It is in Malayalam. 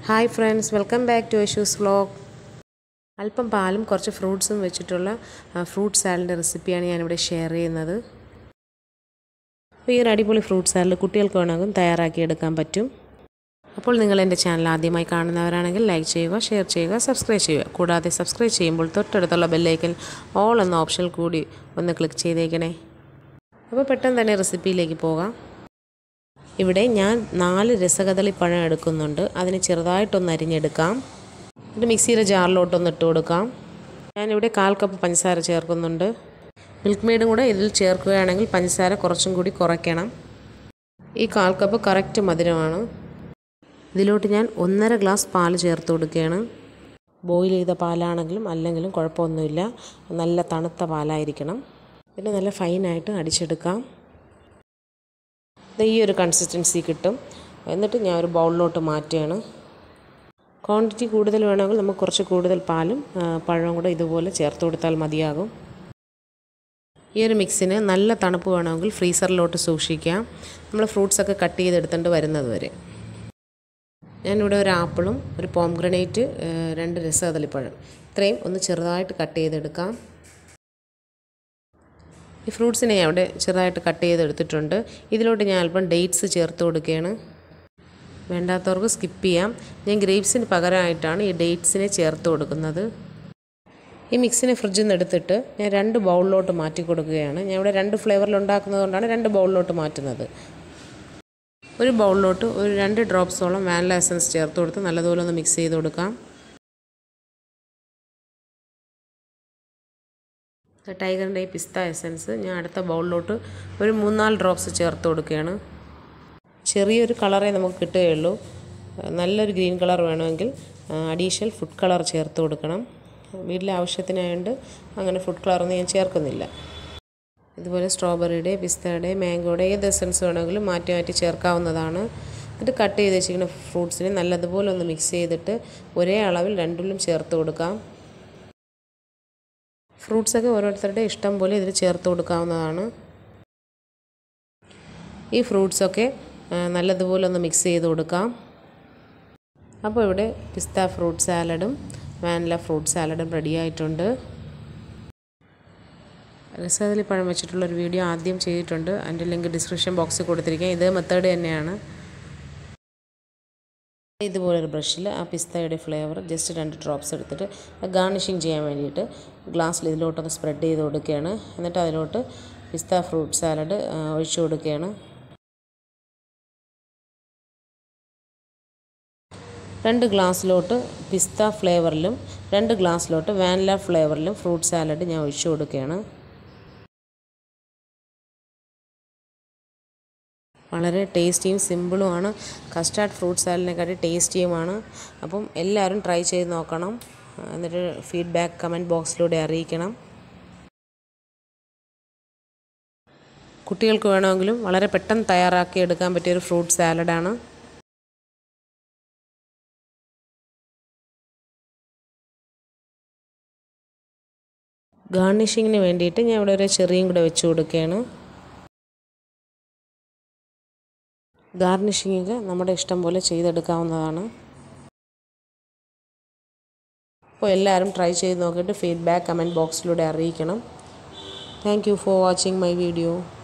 hi friends welcome back to Yashu's vlog അല്പം പാലും കുറച്ച് ഫ്രൂട്ട്സും വെച്ചിട്ടുള്ള ഫ്രൂട്ട് സാലഡിൻ്റെ റെസിപ്പിയാണ് ഞാനിവിടെ ഷെയർ ചെയ്യുന്നത് അപ്പോൾ ഈ ഒരു അടിപൊളി ഫ്രൂട്ട് സാലഡ് കുട്ടികൾക്ക് വേണമെങ്കിൽ തയ്യാറാക്കി എടുക്കാൻ പറ്റും അപ്പോൾ നിങ്ങൾ എൻ്റെ ചാനൽ ആദ്യമായി കാണുന്നവരാണെങ്കിൽ ലൈക്ക് ചെയ്യുക ഷെയർ ചെയ്യുക സബ്സ്ക്രൈബ് ചെയ്യുക കൂടാതെ സബ്സ്ക്രൈബ് ചെയ്യുമ്പോൾ തൊട്ടടുത്തുള്ള ബെല്ലൈക്കൻ ഓൾ എന്ന ഓപ്ഷൻ കൂടി ഒന്ന് ക്ലിക്ക് ചെയ്തേക്കണേ അപ്പോൾ പെട്ടെന്ന് തന്നെ റെസിപ്പിയിലേക്ക് പോകാം ഇവിടെ ഞാൻ നാല് രസകദളി പഴം എടുക്കുന്നുണ്ട് അതിന് ചെറുതായിട്ടൊന്ന് അരിഞ്ഞെടുക്കാം എന്നിട്ട് മിക്സിയുടെ ജാറിലോട്ടൊന്ന് ഇട്ട് കൊടുക്കാം ഞാനിവിടെ കാൽ കപ്പ് പഞ്ചസാര ചേർക്കുന്നുണ്ട് മിൽക്ക് മെയ്ഡും കൂടെ ഇതിൽ ചേർക്കുകയാണെങ്കിൽ പഞ്ചസാര കുറച്ചും കൂടി കുറയ്ക്കണം ഈ കാൽ കപ്പ് കറക്റ്റ് മധുരമാണ് ഇതിലോട്ട് ഞാൻ ഒന്നര ഗ്ലാസ് പാൽ ചേർത്ത് കൊടുക്കുകയാണ് ബോയിൽ ചെയ്ത പാലാണെങ്കിലും അല്ലെങ്കിലും കുഴപ്പമൊന്നുമില്ല നല്ല തണുത്ത പാലായിരിക്കണം പിന്നെ നല്ല ഫൈനായിട്ട് അടിച്ചെടുക്കാം ഈ ഒരു കൺസിസ്റ്റൻസി കിട്ടും എന്നിട്ട് ഞാൻ ഒരു ബൗളിലോട്ട് മാറ്റുകയാണ് ക്വാണ്ടിറ്റി കൂടുതൽ വേണമെങ്കിൽ നമുക്ക് കുറച്ച് കൂടുതൽ പാലും പഴവും കൂടെ ഇതുപോലെ ചേർത്ത് കൊടുത്താൽ മതിയാകും ഈ ഒരു മിക്സിന് നല്ല തണുപ്പ് വേണമെങ്കിൽ ഫ്രീസറിലോട്ട് സൂക്ഷിക്കാം നമ്മൾ ഫ്രൂട്ട്സൊക്കെ കട്ട് ചെയ്തെടുത്തുകൊണ്ട് വരുന്നത് വരെ ഞാനിവിടെ ഒരു ആപ്പിളും ഒരു പോംഗ്രനേറ്റ് രണ്ട് രസകദളിപ്പഴം ഇത്രയും ഒന്ന് ചെറുതായിട്ട് കട്ട് ചെയ്തെടുക്കാം ഈ ഫ്രൂട്ട്സിനെ ഞാൻ അവിടെ ചെറുതായിട്ട് കട്ട് ചെയ്തെടുത്തിട്ടുണ്ട് ഇതിലോട്ട് ഞാൻ അല്പം ഡേറ്റ്സ് ചേർത്ത് കൊടുക്കുകയാണ് വേണ്ടാത്തവർക്ക് സ്കിപ്പ് ചെയ്യാം ഞാൻ ഗ്രേപ്സിന് പകരമായിട്ടാണ് ഈ ഡേറ്റ്സിനെ ചേർത്ത് കൊടുക്കുന്നത് ഈ മിക്സിനെ ഫ്രിഡ്ജിൽ നിന്ന് എടുത്തിട്ട് ഞാൻ രണ്ട് ബൗളിലോട്ട് മാറ്റി കൊടുക്കുകയാണ് ഞാൻ ഇവിടെ രണ്ട് ഫ്ലേവറിൽ ഉണ്ടാക്കുന്നതുകൊണ്ടാണ് രണ്ട് ബൗളിലോട്ട് മാറ്റുന്നത് ഒരു ബൗളിലോട്ട് ഒരു രണ്ട് ഡ്രോപ്സോളം വാനില എസൻസ് ചേർത്ത് കൊടുത്ത് നല്ലതുപോലെ ഒന്ന് മിക്സ് ചെയ്ത് കൊടുക്കാം ടൈഗറിൻ്റെ ഈ പിസ്ത എസൻസ് ഞാൻ അടുത്ത ബൗളിലോട്ട് ഒരു മൂന്നാല് ഡ്രോപ്സ് ചേർത്ത് കൊടുക്കുകയാണ് ചെറിയൊരു കളറേ നമുക്ക് കിട്ടുകയുള്ളൂ നല്ലൊരു ഗ്രീൻ കളർ വേണമെങ്കിൽ അഡീഷണൽ ഫുഡ് കളർ ചേർത്ത് കൊടുക്കണം വീട്ടിലെ ആവശ്യത്തിനായതുകൊണ്ട് അങ്ങനെ ഫുഡ് കളറൊന്നും ഞാൻ ചേർക്കുന്നില്ല ഇതുപോലെ സ്ട്രോബെറിയുടെ പിസ്തയുടെ മാംഗോയുടെ ഏത് എസൻസ് വേണമെങ്കിലും മാറ്റി മാറ്റി ചേർക്കാവുന്നതാണ് എന്നിട്ട് കട്ട് ചെയ്ത് വെച്ചിരിക്കുന്ന ഫ്രൂട്ട്സിനെ നല്ലതുപോലെ ഒന്ന് മിക്സ് ചെയ്തിട്ട് ഒരേ അളവിൽ രണ്ടിലും ചേർത്ത് കൊടുക്കാം ഫ്രൂട്ട്സൊക്കെ ഓരോരുത്തരുടെ ഇഷ്ടം പോലെ ഇതിൽ ചേർത്ത് കൊടുക്കാവുന്നതാണ് ഈ ഫ്രൂട്ട്സൊക്കെ നല്ലതുപോലെ ഒന്ന് മിക്സ് ചെയ്ത് കൊടുക്കാം അപ്പോൾ ഇവിടെ പിസ്ത ഫ്രൂട്ട് സാലഡും വാനില ഫ്രൂട്ട് സാലഡും റെഡി ആയിട്ടുണ്ട് രസകദളി പഴം വെച്ചിട്ടുള്ളൊരു വീഡിയോ ആദ്യം ചെയ്തിട്ടുണ്ട് അതിൻ്റെ ലിങ്ക് ഡിസ്ക്രിപ്ഷൻ ബോക്സിൽ കൊടുത്തിരിക്കാം ഇതേ മെത്തേഡ് തന്നെയാണ് ഇതുപോലൊരു ബ്രഷിൽ ആ പിസ്തയുടെ ഫ്ലേവർ ജസ്റ്റ് രണ്ട് ഡ്രോപ്സ് എടുത്തിട്ട് ഗാർണിഷിങ് ചെയ്യാൻ വേണ്ടിയിട്ട് ഗ്ലാസ്സിൽ ഇതിലോട്ടൊന്ന് സ്പ്രെഡ് ചെയ്ത് കൊടുക്കുകയാണ് എന്നിട്ട് അതിലോട്ട് പിസ്ത ഫ്രൂട്ട് സാലഡ് ഒഴിച്ചു കൊടുക്കുകയാണ് രണ്ട് ഗ്ലാസ്സിലോട്ട് പിസ്ത ഫ്ലേവറിലും രണ്ട് ഗ്ലാസ്സിലോട്ട് വാനില ഫ്ലേവറിലും ഫ്രൂട്ട് സാലഡ് ഞാൻ ഒഴിച്ചു കൊടുക്കുകയാണ് വളരെ ടേസ്റ്റിയും സിമ്പിളുമാണ് കസ്റ്റാർഡ് ഫ്രൂട്ട് സാലഡിനെക്കാട്ടി ടേസ്റ്റിയുമാണ് അപ്പം എല്ലാവരും ട്രൈ ചെയ്ത് നോക്കണം എന്നിട്ട് ഫീഡ്ബാക്ക് കമൻറ്റ് ബോക്സിലൂടെ അറിയിക്കണം കുട്ടികൾക്ക് വേണമെങ്കിലും വളരെ പെട്ടെന്ന് തയ്യാറാക്കി എടുക്കാൻ പറ്റിയൊരു ഫ്രൂട്ട് സാലഡാണ് ഗാർണിഷിങ്ങിന് വേണ്ടിയിട്ട് ഞാൻ ഇവിടെ ഒരു ചെറിയും കൂടെ വെച്ച് കൊടുക്കുകയാണ് ഗാർണിഷിങ് നമ്മുടെ ഇഷ്ടം പോലെ ചെയ്തെടുക്കാവുന്നതാണ് അപ്പോൾ എല്ലാവരും ട്രൈ ചെയ്ത് നോക്കിയിട്ട് ഫീഡ്ബാക്ക് കമൻറ്റ് ബോക്സിലൂടെ അറിയിക്കണം thank you for watching my video